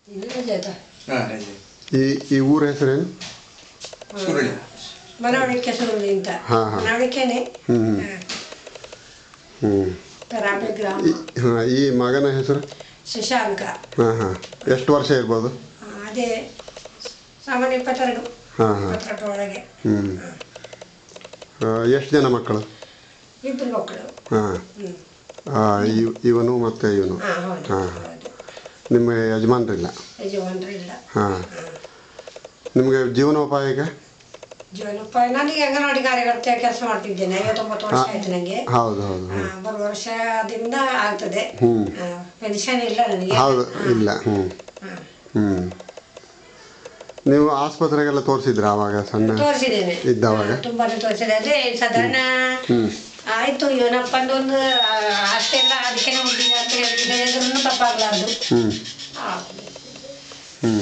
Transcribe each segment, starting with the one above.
ಇಲ್ಲ ರಜೆ ಹಾಂ ರಜೆ ಈ ಈ ಊರ ಹೆಸರೇನು ಸುರುಳಿ ಮನವಳಿಕೆ ಸುರುಳಿ ಅಂತ ಹಾ, ಹಾ. ಮನವಳಿಕೆನೆ ಹ್ಮ್. ಹ್ಞೂ ಪರಾಬೆ ಗ್ರಾಮ ಹಾಂ ಈ ಮಗನ ಹೆಸರು ಶಶಾಂಕ ಹಾಂ ಹಾಂ ಎಷ್ಟು ವರ್ಷ ಇರ್ಬೋದು ಆ, ಅದೇ ಸಾಮಾನ್ಯ ಇಪ್ಪತ್ತೆರಡು ಹಾಂ ಹಾಂ ಇಪ್ಪತ್ತೆರಡು ಒಳಗೆ ಹ್ಞೂ ಎಷ್ಟು ಜನ ಮಕ್ಕಳು ಇಬ್ಬರು ಮಕ್ಕಳು ಹಾಂ ಹ್ಮ್ ಇವನು ಮತ್ತು ಇವನು ಹಾ ಹೌದು ಹಾ. ಹೌದು ನಿಮ್ಮ ಯಜಮಾನ್ರಿಲ್ಲ ಯಜಮಾನ್ರು ಇಲ್ಲ ಹಾಂ ನಿಮಗೆ ಜೀವನೋಪಾಯಕ್ಕೆ ಜೀವನೋಪಾಯ ನನಗೆ ಅಂಗನವಾಡಿ ಕಾರ್ಯಕರ್ತೆ ಕೆಲಸ ಮಾಡ್ತಿದ್ದೇನೆ ಐವತ್ತೊಂಬತ್ತು ವರ್ಷ ಆಯ್ತು ನನಗೆ ಹೌದು ಹೌದು ಆ, ಬರುವ ವರ್ಷದಿಂದ ಆಗ್ತದೆ ಹ್ಮ್. ಪೆನ್ಷನ್ ಇಲ್ಲ ನನಗೆ ಹೌದು ಇಲ್ಲ ಹ್ಞೂ ಹಾ. ಹ್ಞೂ ನೀವು ಆಸ್ಪತ್ರೆಗೆಲ್ಲ ತೋರಿಸಿದ್ರ ಆವಾಗ ಸಣ್ಣ ತೋರಿಸಿದ್ದೇನೆ ಇದ್ದವಾಗ? ಹಾ, ತುಂಬಾನೇ ತೋರಿಸಿದೆ ಅದೇ ಸಾಧಾರಣ ಆಯ್ತು ಇವನಪ್ಪಂದು ಒಂದು ಆ, ಅಷ್ಟೆಲ್ಲ ಅದಕ್ಕೆ ಉಂಟಿದೆ ಅಂತ ಹೇಳಿದ್ರೆ ಇದ್ರೂ ತಪ್ಪಾಗ್ಲಾರ್ದು ಹ್ಞೂ ಆ, ಹ್ಞೂ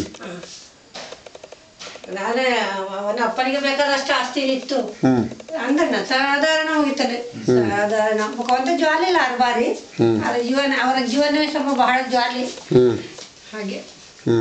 ನಾನೇ ಅವನ ಅಪ್ಪನಿಗೆ ಬೇಕಾದಷ್ಟು ಆಸ್ತಿ ಇತ್ತು ಹ್ಞೂ ಅಂಗಣ್ಣ ಸಾಧಾರಣ ಹೋಗಿತ್ತಾನೆ ಸಾಧಾರಣ ಮುಖವಂತ ಜ್ವಾಲಿ ಇಲ್ಲ ಆರು ಬಾರಿ ಅವರ ಜೀವನ ಅವರ ಜೀವನವೇ ಸ್ವಲ್ಪ ಬಹಳ ಜ್ವಾಲಿ ಹ್ಞೂ ಹಾಗೆ ಹ್ಞೂ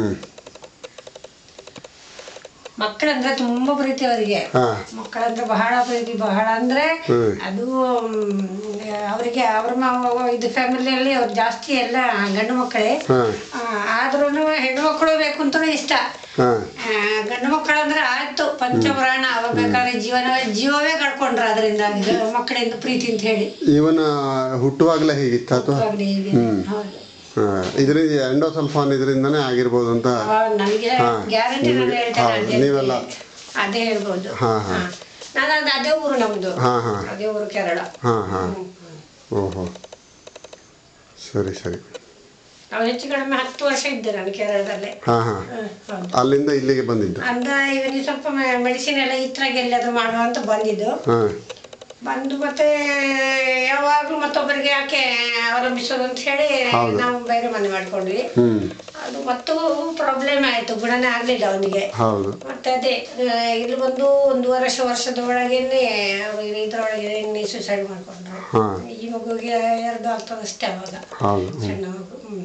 ಮಕ್ಕಳಂದ್ರೆ ತುಂಬಾ ಪ್ರೀತಿ ಅವರಿಗೆ ಹಾಂ ಮಕ್ಕಳಂದ್ರೆ ಬಹಳ ಪ್ರೀತಿ ಬಹಳ ಅಂದ್ರೆ ಹ್ಮ್. ಅದು ಮ್, ಅವರಿಗೆ ಅವ್ರ ಮ- ಇದು ಫ್ಯಾಮಿಲಿಯಲ್ಲಿ ಅವ್ರು ಜಾಸ್ತಿ ಎಲ್ಲ ಗಂಡು ಮಕ್ಕಳೇ ಹಾಂ ಆದ್ರೂ ಹೆಣ್ಣು ಮಕ್ಕಳು ಬೇಕು ಅಂತಲೂ ಇಷ್ಟ ಹಾಂ ಆ, ಗಂಡು ಮಕ್ಕಳಂದ್ರೆ ಆಯ್ತು ಪಂಚಪ್ರಾಣ ಅವಾಗ ಬೇಕಾದ್ರೆ ಜೀವನ ಜೀವವೇ ಕಳ್ಕೊಂಡ್ರು ಅದರಿಂದ ಮಕ್ಕಳಿಂದ ಪ್ರೀತಿ ಅಂತ ಹೇಳಿ ಇವನ ಹುಟ್ಟುವಾಗಲೇ ಹೀಗಿತ್ತು ಅಥವಾ ಇವಾಗ್ಲೇ ಹೀಗೆ. ಹೌದು ಇದರಿಂದ ಎಂಡೋಸಲ್ಫಾನ್ ಇದರಿಂದನೇ ಆಗಿರ್ಬೋದು ಅಂತ ಆ, ನನಗೆ ಹಾ. ಗ್ಯಾರಂಟಿ ನಾನು ನಿಮಗೆ- ಹೇಳ್ತೇನೆ ಹೌದು, ಅದೇ ನೀವೆಲ್ಲ ಅದೇ ಹೇಳ್ಬೋದು ಹಾ, ಹಾ. ಹಾ. ನಾನು ಅದು ಅದೇ ಊರು ನಮ್ದು ಹಾಂ ಹಾಂ ಅದೇ ಊರು ಕೇರಳ ಹಾಂ ಹಾಂ ಓಹೋ ಸರಿ ಸರಿ ನಾವು ಹೆಚ್ಚು ಕಡಿಮೆ ಹತ್ತು ವರ್ಷ ಇದ್ದೆ ನಾನು ಕೇರಳದಲ್ಲೇ ಹಾಂ ಹಾಂ ಹ್ಮ್, ಹೌದು ಅಲ್ಲಿಂದ ಇಲ್ಲಿಗೆ ಬಂದಿದ್ದು ಅಂದ ಇವನಿಗೆ ಸ್ವಲ್ಪ ಮೆಡಿಸಿನ್ ಎಲ್ಲ ಇತ್ರಾಗ ಎಲ್ಲಾದ್ರೂ ಮಾಡುವ ಅಂತ ಬಂದಿದ್ದು ಹಾಂ ಬಂದು ಮತ್ತೆ ಯಾವಾಗ್ಲೂ ಮತ್ತೊಬ್ಬರಿಗೆ ಯಾಕೆ ಅವಲಂಬಿಸೋದು ಅಂತ ಹೇಳಿ ಹೌದು. ನಾವು ಬೇರೆ ಮನೆ ಮಾಡ್ಕೊಂಡ್ವಿ ಹ್ಞೂ ಅದು ಮತ್ತು ಪ್ರಾಬ್ಲಮ್ ಆಯ್ತು ಗುಣನೇ ಆಗ್ಲಿಲ್ಲ ಅವನಿಗೆ ಹೌದು ಮತ್ತೆ ಅದೇ ಆ, ಇಲ್ಲಿ ಬಂದು ಒಂದೂವರೆ ವರ್ಷ ವರ್ಷದ ಒಳಗೇನೆ ಅವ್ರಿಗೆ ಇದ್ರೊಳಗೆ ಎಣ್ಣೆ ಸುಸೈಡ್ ಮಾಡ್ಕೊಂಡ್ರು ಹಾಂ ಈ ಮಗುವಿಗೆ ಎರಡು ಆಗ್ತದಷ್ಟೇ ಅವಾಗ ಹೌದು ಹ್ಞೂ ಸಣ್ಣ ಮಗು ಹ್ಮ್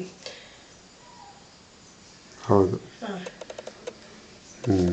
ಹೌದು ಹಾ. ಹ್ಞೂ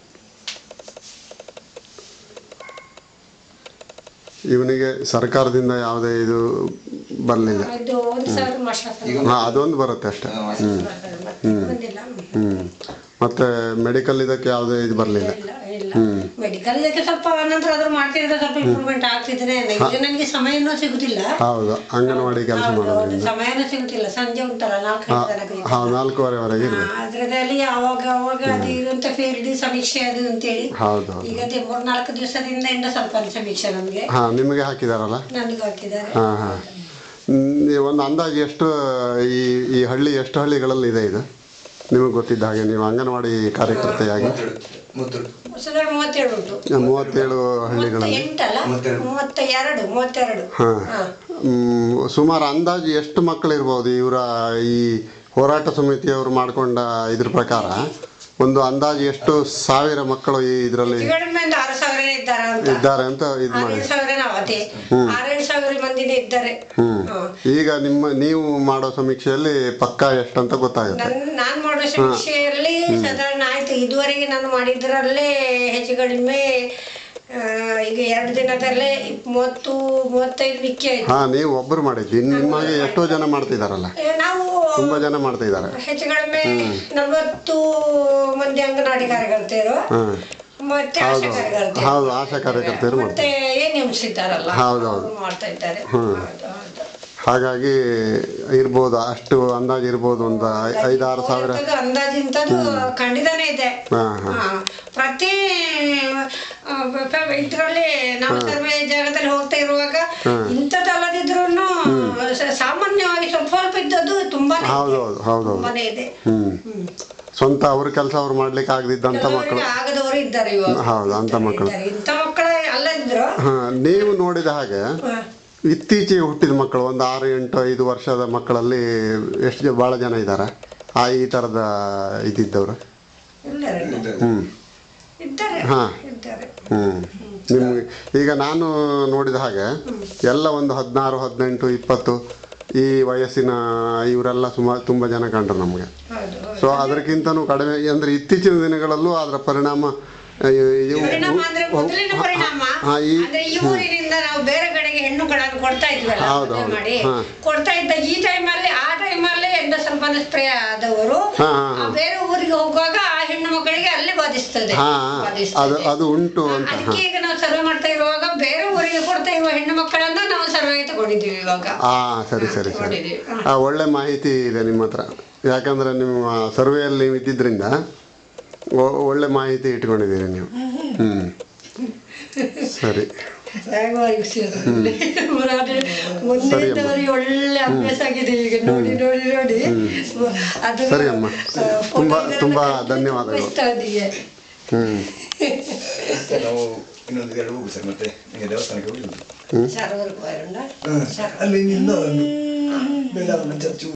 ಇವನಿಗೆ ಸರ್ಕಾರದಿಂದ ಯಾವುದೇ ಇದು ಬರಲಿಲ್ಲ ಇದು ಒಂದು ಸಾವಿರ ಮಾಸ್ಟರ್ ಹಾಂ ಅದೊಂದು ಬರುತ್ತೆ ಅಷ್ಟೇ ಹ್ಞೂ ಮತ್ತೆ ಬಂದಿಲ್ಲ ಹ್ಞೂ ಮತ್ತು ಮೆಡಿಕಲ್ ಇದಕ್ಕೆ ಯಾವುದೇ ಇದು ಬರಲಿಲ್ಲ ಇಲ್ಲ ಇಲ್ಲ ಮೆಡಿಕಲ್ ಇದಕ್ಕೆ ಸ್ವಲ್ಪ ನಂತರ ಅದ್ರ ಮಾಡ್ತಿದ್ರೆ ಸ್ವಲ್ಪ ಇಂಪ್ರೂವ್ಮೆಂಟ್ ಆಗ್ತಿದ್ರೆ ಇದು ನನಗೆ ಸಮಯನೂ ಸಿಗುದಿಲ್ಲ ಹೌದು ಅಂಗನವಾಡಿ ಕೆಲಸ ಹೌದು, ಮಾಡೋದ್ರಿಂದ ಸಮಯನೂ ಸಿಗುತ್ತಿಲ್ಲ ಸಂಜೆ ಉಂಟಲ್ಲ ನಾಲ್ಕೈದು ತನಕ ಹಾಂ ನಾಲ್ಕೂವರೆವರೆಗೆ ಇರಬೇಕು ಅದ್ರದಲ್ಲಿ ಅವಾಗ ಅವಾಗ ಅದು ಇರುವಂತ ಫೀಲ್ಡ್ ಸಮೀಕ್ಷೆ ಅದು ಅಂತೇಳಿ ಹೌದು ಹೌದು ಈಗ ಅದೇ ಮೂರ್ನಾಲ್ಕು ದಿವಸದಿಂದ ಇಂದ ಸ್ವಲ್ಪ ಸಮೀಕ್ಷೆ ನಮ್ಗೆ ಹಾಂ ನಿಮಗೆ ಹಾಕಿದಾರಲ್ಲ ನನಗೂ ಹಾಕಿದ್ದಾರೆ ಹಾಂ ಹಾಂ ಒಂದು ಅಂದಾಜು ಎಷ್ಟು ಈ ಈ ಹಳ್ಳಿ ಎಷ್ಟು ಹಳ್ಳಿಗಳಲ್ಲಿ ಇದೆ ಇದು ನಿಮಗೆ ಗೊತ್ತಿದ್ದ ಹಾಗೆ ನೀವು ಅಂಗನವಾಡಿ ಕಾರ್ಯಕರ್ತೆಯಾಗಿ ಮುತ್ತೂರು ಹೊಸದಾಗಿ ಮೂವತ್ತೇಳು ಉಂಟು ಮೂವತ್ತೇಳು ಮೂವತ್ತ ಹಳ್ಳಿಗಳಲ್ಲಿ ಎಂಟಲ್ಲ ಮೂವತ್ತೆರಡು. ಮೂವತ್ತ ಎರಡು ಮೂವತ್ತೆರಡು ಹಾಂ ಹಾ. ಸುಮಾರು ಅಂದಾಜು ಎಷ್ಟು ಮಕ್ಕಳು ಇರ್ಬೋದು ಇವರ ಈ ಹೋರಾಟ ಸಮಿತಿಯವರು ಮಾಡಿಕೊಂಡ ಇದ್ರ ಪ್ರಕಾರ ಒಂದು ಅಂದಾಜು ಎಷ್ಟು ಸಾವಿರ ಮಕ್ಕಳು ಈ ಇದರಲ್ಲಿ ಹೆಚ್ಚು ಕಡಿಮೆ ಒಂದು ಆರು ಸಾವಿರ ಇದ್ದಾರೆ ಅಂತ ಇದ್ದಾರೆ ಅಂತ ಇದು ಮಾಡಿ ಆರೇಳು ಸಾವಿರ ನಾವು ಅದೇ ಆರೇಳು ಸಾವಿರ ಮಂದಿನೇ ಇದ್ದಾರೆ ಹ್ಮ್ ಹಾ. ಈಗ ನಿಮ್ಮ ನೀವು ಮಾಡೋ ಸಮೀಕ್ಷೆಯಲ್ಲಿ ಪಕ್ಕಾ ಎಷ್ಟಂತ ಗೊತ್ತಾಗುತ್ತೆ ನನ್ ನಾನ್ ಮಾಡೋ ಸಮೀಕ್ಷೆಯಲ್ಲಿ ಸಾಧಾರಣ ಆಯ್ತು ಇದುವರೆಗೆ ನಾನು ಮಾಡಿದ್ರಲ್ಲೇ ಹೆಚ್ಚು ಕಡಿಮೆ ಆ, ಈಗ ಎರಡು ದಿನದಲ್ಲೇ ಮೂವತ್ತು ಮೂವತ್ತೈದು ಮಿಕ್ಕಿ ಆಯ್ತು ಹಾ ನೀವು ಒಬ್ಬರು ಮಾಡಿದ್ದು ಇನ್ನು ನಿಮಗೆ ಎಷ್ಟೋ ಜನ ಮಾಡ್ತಿದಾರಲ್ಲ ಏ, ನಾವು ತುಂಬಾ ಜನ ಮಾಡ್ತಿದ್ದಾರೆ ಹೆಚ್ಚು ಕಡಿಮೆ ನಲವತ್ತು ಮಂದಿ ಅಂಗನವಾಡಿ ಕಾರ್ಯಕರ್ತೆಯರು ಹ್ಮ್ ಮತ್ತೆ ಆಶಾ ಕಾರ್ಯಕರ್ತೆ ಹೌದು ಆಶಾ ಕಾರ್ಯಕರ್ತೆಯರು ಮಾಡ್ತಾರೆ ಮತ್ತೆ ಏನ್ ಇದ್ದಾರಲ್ಲ ಹೌದು, ಹೌದು. ಅವ್ರು ಮಾಡ್ತಾ ಇದ್ದಾರೆ ಹೌದು, ಹೌದು. ಹಾಗಾಗಿ ಇರ್ಬೋದು ಅಷ್ಟು ಅಂದಾಜು ಇರ್ಬೋದು ಒಂದು ಐ- ಐದಾರು ಸಾವಿರ ಇಂಥದ್ದು ಅಂದಾಜಿಂತದ್ದು ಖಂಡಿತನೇ ಇದೆ ಹಾ ಹಾ ಹಾ. ಪ್ರತಿ ಇದರಲ್ಲಿ ನಾವು ಸರ್ವೆ ಜಾಗದಲ್ಲಿ ಹೋಗ್ತಾ ಇರುವಾಗ ಇಂಥದ್ದಲ್ಲದಿದ್ರು ಸಾಮಾನ್ಯವಾಗಿ ಸ್ವಲ್ಪ ಸ್ವಲ್ಪ ಇದ್ದದ್ದು ತುಂಬಾನೇ ಹೌದು ಹೌದು ಹೌದು ಹೌದು ತುಂಬಾನೇ ಇದೆ ಹ್ಮ್ ಹ್ಮ್. ಸ್ವಂತ ಅವ್ರ ಕೆಲಸ ಅವ್ರು ಮಾಡ್ಲಿಕ್ಕೆ ಆಗದಿದ್ದಂತ ಮಕ್ಕಳು ಕೆಲವರಿಗೆ ಆಗದವರು ಇದ್ದಾರೆ ಇವಾಗ ಹೌದು ಅಂತ ಮಕ್ಕಳು ಇದ್ದಾರೆ. ಇಂಥ ಮಕ್ಕಳ ಅಲ್ಲ ಇದ್ರು ಹಾ ನೀವು ನೋಡಿದ ಹಾಗೆ ಹಾ. ಇತ್ತೀಚೆಗೆ ಹುಟ್ಟಿದ ಮಕ್ಕಳು ಒಂದು ಆರು ಎಂಟು ಐದು ವರ್ಷದ ಮಕ್ಕಳಲ್ಲಿ ಎಷ್ಟು ಜ ಭಾಳ ಜನ ಇದ್ದಾರೆ ಆ ಈ ಥರದ ಇದ್ದಿದ್ದವರು ಇದ್ದಾರೆ ಹ್ಞೂ ಇದ್ದಾರೆ ಹಾ. ಇದ್ದಾರೆ ಹ್ಞೂ ನಿಮ್ಗೆ ಈಗ ನಾನು ನೋಡಿದ ಹಾಗೆ ಎಲ್ಲ ಒಂದು ಹದಿನಾರು ಹದಿನೆಂಟು ಇಪ್ಪತ್ತು ಈ ವಯಸ್ಸಿನ ಇವರೆಲ್ಲ ಸುಮಾರು ತುಂಬ ಜನ ಕಂಡ್ರು ನಮಗೆ ಹೌದು ಸೊ ಅದಕ್ಕಿಂತನೂ ಕಡಿಮೆ ಅಂದರೆ ಇತ್ತೀಚಿನ ದಿನಗಳಲ್ಲೂ ಅದರ ಪರಿಣಾಮ ಆ, ಇವು- ಪರಿಣಾಮ ಅಂದ್ರೆ ಮೊದಲಿನ ಪರಿಣಾಮ ಹಾ, ಈ ಅಂದ್ರೆ ಈ ಊರಿನಿಂದ ನಾವು ಬೇರೆ ಕಡೆಗೆ ಹೆಣ್ಣುಗಳನ್ನು ಕೊಡ್ತಾ ಇದ್ವಲ್ಲ ಹೌದು, ಮದುವೆ ಹೌದು. ಮಾಡಿ ಹಾ. ಕೊಡ್ತಾ ಇದ್ದ ಈ ಟೈಮಲ್ಲಿ ಆ ಟೈಮಲ್ಲಿ ಎಂಡ ಸ್ವಲ್ಪ ಸ್ಪ್ರೇ ಆದವರು ಹಾ, ಹಾ, ಹಾ. ಆ ಬೇರೆ ಊರಿಗೆ ಹೋಗುವಾಗ ಆ ಹೆಣ್ಣು ಮಕ್ಕಳಿಗೆ ಅಲ್ಲೇ ಬಾಧಿಸ್ತದೆ ಹಾ ಬಾಧಿಸ್ತದೆ. ಅದು ಅದು ಉಂಟು ಅಂತ ಹಾ ಅದಕ್ಕೆ ಈಗ ನಾವು ಸರ್ವೆ ಮಾಡ್ತಾ ಇರುವಾಗ ಬೇರೆ ಊರಿಗೆ ಕೊಡ್ತಾ ಇರುವ ಹೆಣ್ಣು ಮಕ್ಕಳನ್ನ ನಾವು ಸರ್ವೆ ತಗೊಂಡಿದ್ದೀವಿ ಇವಾಗ ಆ ಸರಿ ಸರಿ ಸರಿ ತಗೊಂಡಿದ್ದೀವಿ ಹಾ. ಆ, ಒಳ್ಳೆ ಮಾಹಿತಿ ಇದೆ ನಿಮ್ಮ ಹತ್ರ ಯಾಕಂದ್ರೆ ನಿಮ್ಮ ಸರ್ವೆಯಲ್ಲಿ ನೀವು ಇದ್ದಿದ್ರಿಂದ ಒ- ಒಳ್ಳೆ ಮಾಹಿತಿ ಇಟ್ಕೊಂಡಿದ್ದೀರಿ ನೀವು ಹ್ಞೂ ಸರಿ ಮುಂದೆ ಇದ್ದವರಿಗೆ ಒಳ್ಳೆ ಅಭ್ಯಾಸ ಆಗಿದೆ ಈಗ ನೋಡಿ ನೋಡಿ ನೋಡಿ ಅದು ಸರಿ ಅಮ್ಮ. ಆ, photo ತುಂಬಾ- ಇದೆಲ್ಲ ತುಂಬಾ ತೆಗ್ದು ಧನ್ಯವಾದಗಳು. ಇಷ್ಟ ಅದಿಗೆ. ಹ್ಞೂ ಮತ್ತೆ ನಾವು ಇನ್ನೊಂದು ಎರಡು ಹೋಗು ಸರ್ ಮತ್ತೆ ನಿಮಗೆ ದೇವಸ್ಥಾನಕ್ಕೆ ಹೋಗುದು ಸರೋವರ ಹೋಗೋಣ? ಅಲ್ಲಿ ನಿಂದ ಒಂದು ಬೇಡ ಒಂದು ಚರ್ಚು